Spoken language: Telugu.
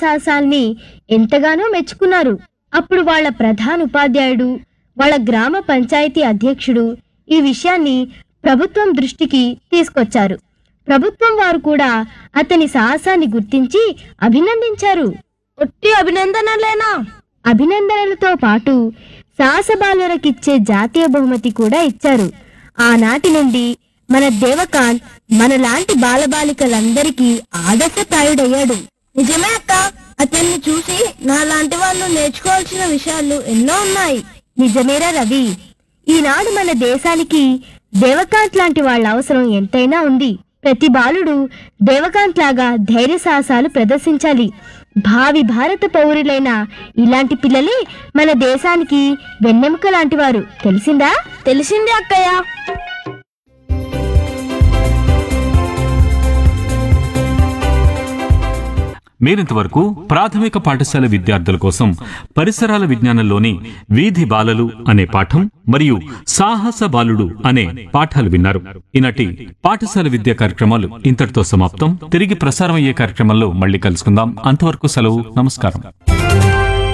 సాహసాల్ని ఎంతగానో మెచ్చుకున్నారు అప్పుడు వాళ్ళ ప్రధాన ఉపాధ్యాయుడు వాళ్ళ గ్రామ పంచాయతీ అధ్యక్షుడు ఈ విషయాన్ని ప్రభుత్వం దృష్టికి తీసుకొచ్చారు ప్రభుత్వం వారు కూడా అతని సాహసాన్ని గుర్తించి అభినందించారు ఒట్టి అభినందనలేనా అభినందనలతో పాటు సాహస బాలురకిచ్చే జాతీయ బహుమతి కూడా ఇచ్చారు ఆనాటి నుండి మన దేవకాంత్ మనలాంటి బాలబాలికలందరికీ ఆదర్శప్రాయుడయ్యాడు నిజమే అక్క అతన్ని చూసి నాలాంటి వాళ్ళు నేర్చుకోవాల్సిన విషయాలు ఎన్నో ఉన్నాయి నిజమేరా రవి ఈనాడు మన దేశానికి దేవకాంత్ లాంటి వాళ్ళ అవసరం ఎంతైనా ఉంది ప్రతి బాలుడు దేవకాంత్ లాగా ధైర్య సాహసాలు ప్రదర్శించాలి భావి భారత పౌరులైన ఇలాంటి పిల్లలే మన దేశానికి వెన్నెముక లాంటి వారు తెలిసిందా తెలిసింది అక్కయ్య మీరింతవరకు ప్రాథమిక పాఠశాల విద్యార్థుల కోసం పరిసరాల విజ్ఞానంలోని వీధి బాలలు అనే పాఠం మరియు సాహస బాలుడు అనే పాఠాలు విన్నారు ఈనాటి పాఠశాల విద్యా కార్యక్రమాలు ఇంతటితో సమాప్తం తిరిగి ప్రసారం అయ్యే కార్యక్రమంలో మళ్ళీ కలుసుకుందాం అంతవరకు సెలవు నమస్కారం